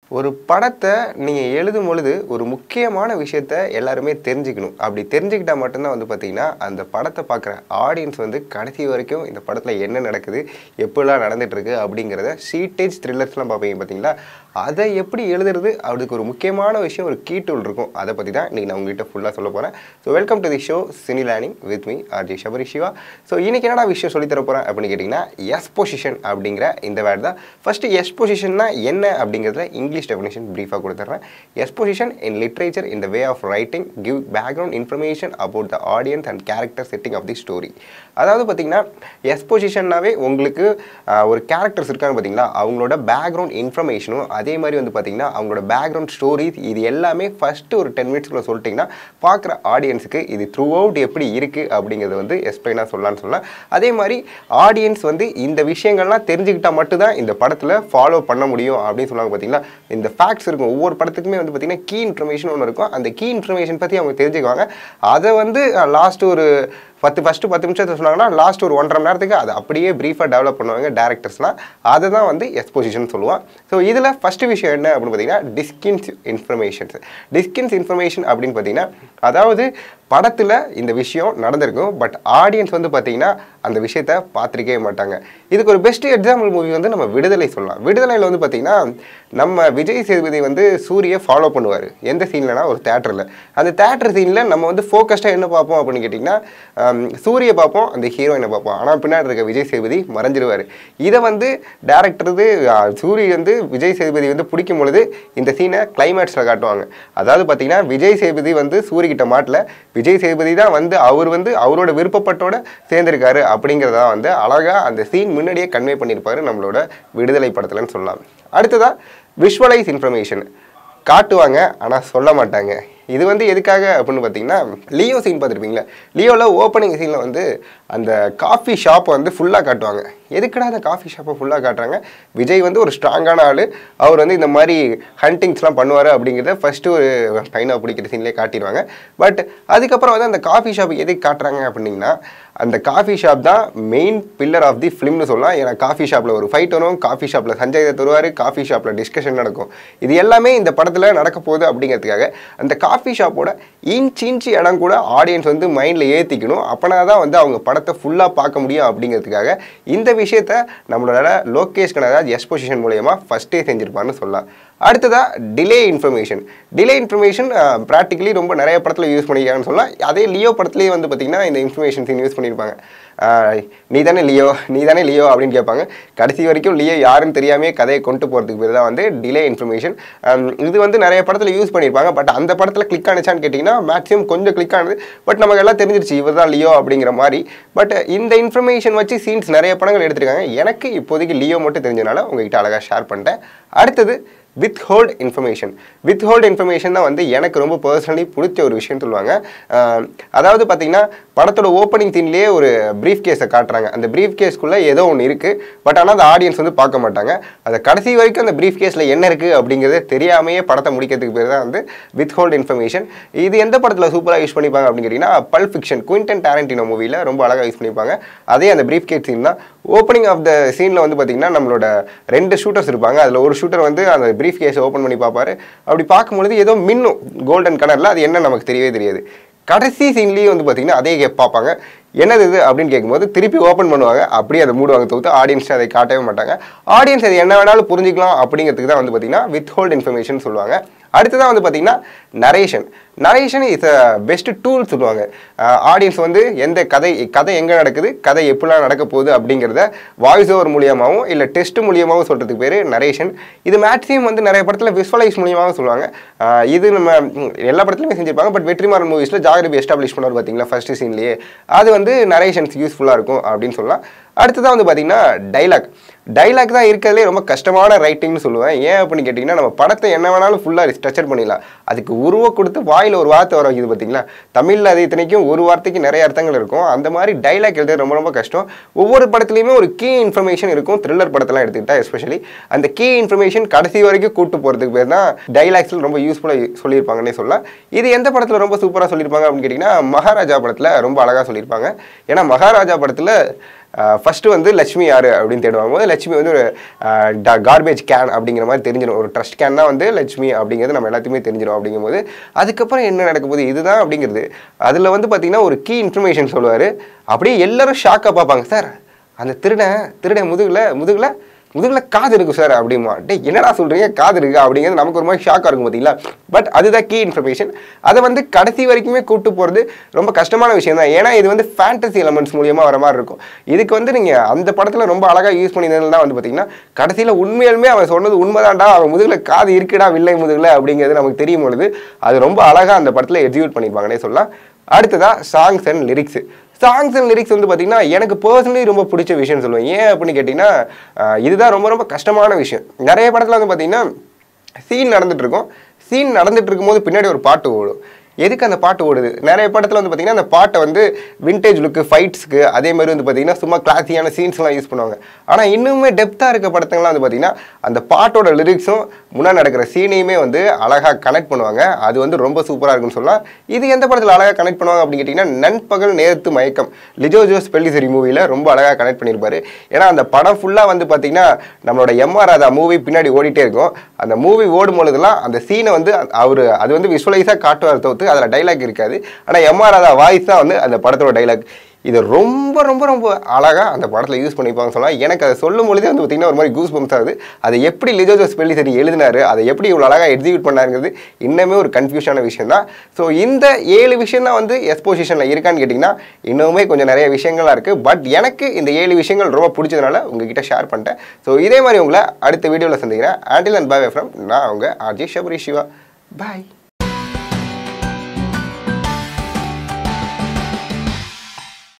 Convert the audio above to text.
ஒரு படத்தை நீங்கள் எழுதும் பொழுது ஒரு முக்கியமான விஷயத்த எல்லாருமே தெரிஞ்சுக்கணும் அப்படி தெரிஞ்சுக்கிட்டா மட்டும்தான் வந்து பார்த்தீங்கன்னா அந்த படத்தை பார்க்குற ஆடியன்ஸ் வந்து கடைசி வரைக்கும் இந்த படத்தில் என்ன நடக்குது எப்படிலாம் நடந்துட்டு இருக்கு அப்படிங்கிறத சீட்டேஜ் த்ரில்லர்ஸ்லாம் பார்ப்பீங்க பார்த்தீங்களா அதை எப்படி எழுதுறது அதுக்கு ஒரு முக்கியமான விஷயம் ஒரு கீ டூல் இருக்கும் அதை பற்றி தான் இன்றைக்கி நான் உங்ககிட்ட ஃபுல்லாக சொல்ல போகிறேன் so welcome to the show cine learning with me RG Shabari Siva so இன்றைக்கி என்னடா விஷயம் சொல்லித் தர போகிறேன் அப்படின்னு கேட்டிங்கன்னா எஸ்பொசிஷன் அப்படிங்கிற இந்த வேர்டு தான் ஃபஸ்ட்டு எஸ்பொசிஷன்னா என்ன அப்படிங்கிறதுல இங்கிலீஷ் டெஃபினேஷன் ப்ரீஃபாக கொடுத்துட்றேன் exposition in literature in the way of writing give background information about the audience and character setting of the story அதாவது பார்த்தீங்கன்னா எஸ்பொசிஷன்னாவே உங்களுக்கு ஆஹ், ஒரு கேரக்டர்ஸ் இருக்காங்க பார்த்தீங்களா அவங்களோட பேக்ரவுண்ட் இன்ஃபர்மேஷனும் அதே மாதிரி வந்து பார்த்தீங்கன்னா அவங்களோட பேக்ரவுண்ட் ஸ்டோரிஸ் இது எல்லாமே ஃபஸ்ட்டு ஒரு டென் மினிட்ஸ்க்குள்ள சொல்லிட்டிங்கன்னா பார்க்குற ஆடியன்ஸுக்கு இது த்ரூ அவுட் எப்படி இருக்குது அப்படிங்கிறத வந்து எக்ஸ்பிளைனாக சொல்லலாம்னு சொல்லலாம் அதே மாதிரி ஆடியன்ஸ் வந்து இந்த விஷயங்கள்லாம் தெரிஞ்சுக்கிட்டா மட்டும்தான் இந்த படத்தில் ஃபாலோ பண்ண முடியும் அப்படின்னு சொல்லுவாங்க பார்த்தீங்களா இந்த ஃபேக்ட்ஸ் இருக்கும் ஒவ்வொரு படத்துக்குமே வந்து பார்த்தீங்கன்னா கீ இன்ஃபர்மேஷன் ஒன்று இருக்கும் அந்த கீ இன்ஃபர்மேஷன் பற்றி அவங்க தெரிஞ்சுக்குவாங்க அதை வந்து லாஸ்ட் ஒரு பத்து ஃபஸ்ட்டு பத்து நிமிஷத்தை சொன்னாங்கன்னா லாஸ்ட் ஒரு ஒன்றரை மணி நேரத்துக்கு அதை அப்படியே ப்ரீஃபாக டெவலப் பண்ணுவாங்க டேரக்டர்ஸ்லாம் அதை தான் வந்து எக்ஸ்போசிஷன் சொல்லுவான் ஸோ இதில் ஃபஸ்ட்டு விஷயம் என்ன அப்படின்னு பார்த்தீங்கன்னா டிஸ்கின்ஸ் இன்ஃபர்மேஷன்ஸ் டிஸ்கின்ஸ் இன்ஃபர்மேஷன் அப்படின்னு பார்த்தீங்கன்னா அதாவது படத்தில் இந்த விஷயம் நடந்திருக்கும் பட் ஆடியன்ஸ் வந்து பார்த்தீங்கன்னா அந்த விஷயத்த பார்த்துருக்கவே மாட்டாங்க இதுக்கு ஒரு பெஸ்ட் எக்ஸாம்பிள் மூவி வந்து நம்ம விடுதலை சொல்லலாம் விடுதலையில் வந்து பார்த்தீங்கன்னா நம்ம விஜய் சேதுபதி வந்து சூரியை ஃபாலோ பண்ணுவார் எந்த சீன்லனா ஒரு தேட்டரில் அந்த தேட்டர் சீனில் நம்ம வந்து ஃபோக்கஸ்டாக என்ன பார்ப்போம் அப்படின்னு கேட்டிங்கன்னா ஆம், சூரிய பார்ப்போம் அந்த ஹீரோயினை பார்ப்போம் ஆனால் பின்னாடி இருக்க விஜய் சேதுபதி மறைஞ்சிருவார் இதை வந்து டேரக்டர் வந்து ஆ, சூரிய வந்து விஜய் சேதுபதி வந்து பிடிக்கும் பொழுது இந்த சீனை கிளைமேக்ஸில் காட்டுவாங்க அதாவது பார்த்தீங்கன்னா விஜய் சேதுபதி வந்து சூரியகிட்ட மாட்டல விஜய் சேதுபதி தான் வந்து அவர் வந்து அவரோட விருப்பப்பட்டோட சேர்ந்திருக்காரு அப்படிங்கிறத வந்து அழகாக அந்த சீன் முன்னாடியே கன்வே பண்ணியிருப்பாரு நம்மளோட விடுதலை படத்துலன்னு சொல்லலாம் அடுத்ததா விஷுவலைஸ் இன்ஃபர்மேஷன் காட்டுவாங்க ஆனால் சொல்ல மாட்டாங்க இது வந்து எதுக்காக அப்படின்னு பார்த்தீங்கன்னா லியோ சீன் பார்த்துருப்பீங்களா லியோவில் ஓப்பனிங் சீனில் வந்து அந்த காஃபி ஷாப்பை வந்து ஃபுல்லாக காட்டுவாங்க எதுக்குடா அந்த காஃபி ஷாப்பை ஃபுல்லாக காட்டுறாங்க விஜய் வந்து ஒரு ஸ்ட்ராங்கான ஆள் அவர் வந்து இந்த மாதிரி ஹண்டிங்ஸ்லாம் பண்ணுவார் அப்படிங்கிறத ஃபஸ்ட்டு ஒரு பையனை பிடிக்கிற சீன்லேயே காட்டிடுவாங்க பட் அதுக்கப்புறம் வந்து அந்த காஃபி ஷாப் எதுக்கு காட்டுறாங்க அப்படின்னா அந்த காஃபி ஷாப் தான் மெயின் பில்லர் ஆஃப் தி ஃபிலிம்னு சொல்லலாம் ஏன்னா காஃபி ஷாப்பில் ஒரு ஃபைட் வரும் காஃபி ஷாப்பில் சஞ்சய் தத் வருவார் காஃபி ஷாப்பில் டிஸ்கஷன் நடக்கும் இது எல்லாமே இந்த படத்தில் நடக்க போகுது அப்படிங்கிறதுக்காக அந்த காஃபி ஷாப்போட இன்ச் இன்ச் இடம் கூட ஆடியன்ஸ் வந்து மைண்டில் ஏற்றிக்கணும் அப்போனா தான் வந்து அவங்க படத்தை ஃபுல்லாக பார்க்க முடியும் அப்படிங்கிறதுக்காக இந்த விஷயத்த நம்மளோட லோகேஷ் கனகராஜ் எக்ஸ்போசிஷன் மூலயமா ஃபஸ்ட்டே செஞ்சுருப்பான்னு சொல்லலாம் அடுத்ததா delay information delay information practically ரொம்ப நிறைய படத்தில் யூஸ் பண்ணிக்கிறாங்கன்னு சொல்லலாம் அதே லியோ படத்துலேயே வந்து பார்த்திங்கன்னா இந்த இன்ஃபர்மேஷன் சீன் யூஸ் பண்ணியிருப்பாங்க ஆஹ் நீ தானே லியோ நீ தானே லியோ அப்படின்னு கேட்பாங்க கடைசி வரைக்கும் லியோ யாருன்னு தெரியாமே கதையை கொண்டு போகிறதுக்கு பேர் தான் வந்து டிலே இன்ஃபர்மேஷன் இது வந்து நிறைய படத்தில் யூஸ் பண்ணியிருப்பாங்க பட் அந்த படத்தில் கிளிக் ஆனிச்சான்னு கேட்டிங்கன்னா மேக்ஸிமம் கொஞ்சம் கிளிக் ஆனது பட் நமக்கு எல்லாம் தெரிஞ்சிருச்சு இவர் தான் லியோ அப்படிங்கிற மாதிரி பட் இந்த இன்ஃபர்மேஷன் வச்சு சீன்ஸ் நிறைய படங்கள் எடுத்திருக்காங்க எனக்கு இப்போதைக்கு லியோ மட்டும் தெரிஞ்சனால உங்ககிட்ட அழகாக ஷேர் பண்ணிட்டேன் அடுத்தது withhold information withhold information தான் வந்து எனக்கு ரொம்ப பர்சனலி பிடிச்ச ஒரு விஷயம்னு சொல்லுவாங்க அஹ் அதாவது பார்த்தீங்கன்னா படத்தோட ஓப்பனிங் சீன்லேயே ஒரு ப்ரீஃப் கேஸை காட்டுறாங்க அந்த ப்ரீஃப் கேஸ்க்குள்ளே ஏதோ ஒன்று இருக்குது பட் ஆனால் அந்த ஆடியன்ஸ் வந்து பார்க்க மாட்டாங்க அதை கடைசி வரைக்கும் அந்த ப்ரீஃப் கேஸில் என்ன இருக்குது அப்படிங்கிறது தெரியாமையே படத்தை முடிக்கிறதுக்கு பேர் தான் வந்து வித் ஹோல்ட் இன்ஃபர்மேஷன் இது எந்த படத்தில் சூப்பராக யூஸ் பண்ணிப்பாங்க அப்படின்னு கேட்டிங்கன்னா பல் ஃபிக்ஷன் குயின்டன் டேரண்டினோ மூவியில் ரொம்ப அழகாக யூஸ் பண்ணியிருப்பாங்க அதே அந்த ப்ரீஃப் கேஸ் சீன் தான் ஓப்பனிங் ஆஃப் த சீனில் வந்து பார்த்தீங்கன்னா நம்மளோட ரெண்டு ஷூட்டர்ஸ் இருப்பாங்க அதில் ஒரு ஷூட்டர் வந்து அந்த ப்ரீஃப் கேஸை ஓப்பன் பண்ணி பார்ப்பாரு அப்படி பார்க்கும்பொழுது ஏதோ மின்னும் கோல்டன் கலரில் அது என்ன நமக்கு தெரியவே தெரியாது கடைசி சீன்லேயே வந்து பார்த்தீங்கன்னா அதே கே- பார்ப்பாங்க என்னது இது அப்படின்னு கேட்கும்போது திருப்பி ஓப்பன் பண்ணுவாங்க அப்படியே அதை மூடுவாங்க தவிர்த்து ஆடியன்ஸ் அதை காட்டவே மாட்டாங்க ஆடியன்ஸ் அது என்ன வேணாலும் புரிஞ்சிக்கலாம் அப்படிங்கிறதுக்கு தான் வந்து பார்த்தீங்கன்னா வித் ஹோல்ட் இன்ஃபர்மேஷன் சொல்லுவாங்க அடுத்ததான் வந்து பார்த்தீங்கன்னா narration narration is a best tool சொல்லுவாங்க ஆடியன்ஸ் வந்து எந்த கதை கதை எங்கே நடக்குது கதை எப்படிலாம் நடக்க போகுது அப்படிங்கிறத வாய்ஸ் ஓவர் மூலியமாகவும் இல்லை டெஸ்ட் மூலியமாகவும் சொல்கிறதுக்கு பேர் நரேஷன் இது மேக்ஸிமம் வந்து நிறைய படத்தில் விஷுவலைஸ் மூலியமாகவும் சொல்லுவாங்க ஆஹ் இது நம்ம ம், எல்லா படத்துலையுமே செஞ்சிருப்பாங்க பட் வெற்றிமாறன் மூவிஸில் ஜாகிரபி எஸ்டாப்ளிஷ் பண்ணுவார் பார்த்தீங்களா ஃபர்ஸ்ட் சீன்லேயே அது வந்து நரேஷன்ஸ் யூஸ்ஃபுல்லாக இருக்கும் அப்படின்னு சொல்லலாம் அடுத்ததான் வந்து பார்த்தீங்கன்னா டைலாக் டைலாக் தான் இருக்கிறதுலே ரொம்ப கஷ்டமான ரைட்டிங்னு சொல்லுவேன் ஏன் அப்படின்னு கேட்டிங்கன்னா நம்ம படத்தை என்ன வேணாலும் ஃபுல்லாக ஸ்ட்ரக்சர் பண்ணிடலாம் அதுக்கு உருவ கொடுத்து வாயில் ஒரு வார்த்தை வர வைக்குது பார்த்தீங்களா தமிழில் அது இத்தனைக்கும் ஒரு வார்த்தைக்கு நிறைய அர்த்தங்கள் இருக்கும் அந்த மாதிரி டைலாக் எழுத ரொம்ப ரொம்ப கஷ்டம் ஒவ்வொரு படத்துலையுமே ஒரு கீ இன்ஃபர்மேஷன் இருக்கும் த்ரில்லர் படத்தெல்லாம் எடுத்துக்கிட்டா எஸ்பெஷலி அந்த கீ இன்ஃபர்மேஷன் கடைசி வரைக்கும் கூட்டு போகிறதுக்கு பேர் தான் டைலாக்ஸில் ரொம்ப யூஸ்ஃபுல்லாக சொல்லியிருப்பாங்கன்னே சொல்லலாம் இது எந்த படத்தில் ரொம்ப சூப்பராக சொல்லியிருப்பாங்க அப்படின்னு கேட்டிங்கன்னா மகாராஜா படத்தில் ரொம்ப அழகாக சொல்லியிருப்பாங்க ஏன்னா மகாராஜா படத்தில் ஃபஸ்ட்டு வந்து லட்சுமி யார் அப்படின்னு தேடுவாங்க போது லட்சுமி வந்து ஒரு கார்பேஜ் கேன் அப்படிங்கிற மாதிரி தெரிஞ்சிடும் ஒரு ட்ரஸ்ட் கேன் தான் வந்து லட்சுமி அப்படிங்கிறது நம்ம எல்லாத்தையுமே தெரிஞ்சிடும் அப்படிங்கும்போது அதுக்கப்புறம் என்ன நடக்க போகுது இதுதான் அப்படிங்கிறது அதில் வந்து பார்த்தீங்கன்னா ஒரு கீ இன்ஃபர்மேஷன் சொல்லுவார் அப்படியே எல்லாரும் ஷாக்காக பார்ப்பாங்க சார் அந்த திருடன் திருடன் முதுகில் முதுகில் முதுகில் காது இருக்கு சார் அப்படிமா டேய் என்னடா சொல்கிறீங்க காது இருக்கு அப்படிங்கிறது நமக்கு ஒரு மாதிரி ஷாக்காக இருக்கும் பார்த்தீங்களா பட் அதுதான் கீ இன்ஃபர்மேஷன் அதை வந்து கடைசி வரைக்குமே கூட்டு போகிறது ரொம்ப கஷ்டமான விஷயம் தான் ஏன்னா இது வந்து ஃபேண்டசி எலமெண்ட்ஸ் மூலியமாக வர மாதிரி இருக்கும் இதுக்கு வந்து நீங்கள் அந்த படத்தில் ரொம்ப அழகாக யூஸ் பண்ணியிருந்ததுல தான் வந்து பார்த்தீங்கன்னா கடைசியில் உண்மையாலுமே அவன் சொன்னது உண்மைதான்டா அவன் முதுகில் காது இருக்குடா வில்லை முதுகில் அப்படிங்கிறது நமக்கு தெரியும் பொழுது அது ரொம்ப அழகாக அந்த படத்தில் எக்ஸிக்யூட் பண்ணியிருப்பாங்கன்னே சொல்லலாம் அடுத்ததா songs and lyrics songs and lyrics வந்து பார்த்தீங்கன்னா எனக்கு பர்சனலி ரொம்ப பிடிச்ச விஷயம்னு சொல்லுவேன் ஏன் அப்படின்னு கேட்டிங்கன்னா ஆஹ் இதுதான் ரொம்ப ரொம்ப கஷ்டமான விஷயம் நிறைய படத்தில் வந்து பார்த்தீங்கன்னா சீன் நடந்துட்டு இருக்கும் சீன் நடந்துட்டு இருக்கும்போது பின்னாடி ஒரு பாட்டு ஓடும் எதுக்கு அந்த பாட்டு ஓடுது நிறைய படத்தில் வந்து பார்த்தீங்கன்னா அந்த பாட்டை வந்து விண்டேஜ் லுக்கு ஃபைட்ஸ்க்கு அதே மாதிரி வந்து பார்த்தீங்கன்னா சும்மா கிளாசியான சீன்ஸ்லாம் யூஸ் பண்ணுவாங்க ஆனால் இன்னுமே டெப்த்தாக இருக்க படத்துங்கலாம் வந்து பார்த்தீங்கன்னா அந்த பாட்டோட லிரிக்ஸும் முன்னாடி நடக்கிற சீனையுமே வந்து அழகாக கனெக்ட் பண்ணுவாங்க அது வந்து ரொம்ப சூப்பராக இருக்குன்னு சொல்லலாம் இது எந்த படத்தில் அழகாக கனெக்ட் பண்ணுவாங்க அப்படின்னு கேட்டிங்கன்னா நண்பகல் நேரத்து மயக்கம் லிஜோ ஜோஸ் பெல்லிசரி மூவியில் ரொம்ப அழகாக கனெக்ட் பண்ணியிருப்பாரு ஏன்னா அந்த படம் ஃபுல்லாக வந்து பார்த்தீங்கன்னா நம்மளோட எம்ஆர் ராதா மூவி பின்னாடி ஓடிட்டே இருக்கும் அந்த மூவி ஓடும் பொழுதுலாம் அந்த சீனை வந்து அவர் அது வந்து விஷுவலைஸாக காட்டுவார் தவிர்த்து அதில் டைலாக் இருக்காது ஆனால் எம்ஆர் ராதா வாய்ஸ் தான் வந்து அந்த படத்தோட டைலாக் இது ரொம்ப ரொம்ப ரொம்ப அழகாக அந்த படத்தில் யூஸ் பண்ணிப்பாங்க சொல்லலாம் எனக்கு அதை சொல்லும் பொழுதே வந்து பார்த்திங்கன்னா ஒரு மாதிரி கூஸ் பம்ஸ் ஆகுது அதை எப்படி லிஜோ ஜோஸ் பெல்லிசரி எழுதினாரு அதை எப்படி இவ்வளோ அழகாக எக்ஸிக்யூட் பண்ணாருங்கிறது இன்னுமே ஒரு கன்ஃபியூஷனான விஷயம் தான் ஸோ இந்த ஏழு விஷயம் தான் வந்து எக்ஸ்போசிஷனில் இருக்கான்னு கேட்டிங்கன்னா இன்னுமே கொஞ்சம் நிறைய விஷயங்கள்லாம் இருக்குது பட் எனக்கு இந்த ஏழு விஷயங்கள் ரொம்ப பிடிச்சதுனால உங்ககிட்ட ஷேர் பண்ணிட்டேன் ஸோ இதே மாதிரி உங்களை அடுத்த வீடியோவில் சந்திக்கிறேன் ஆண்டில் அண்ட் பாய் ஃப்ரம் நான் அவங்க ஆர்ஜி ஷபரி சிவா பாய்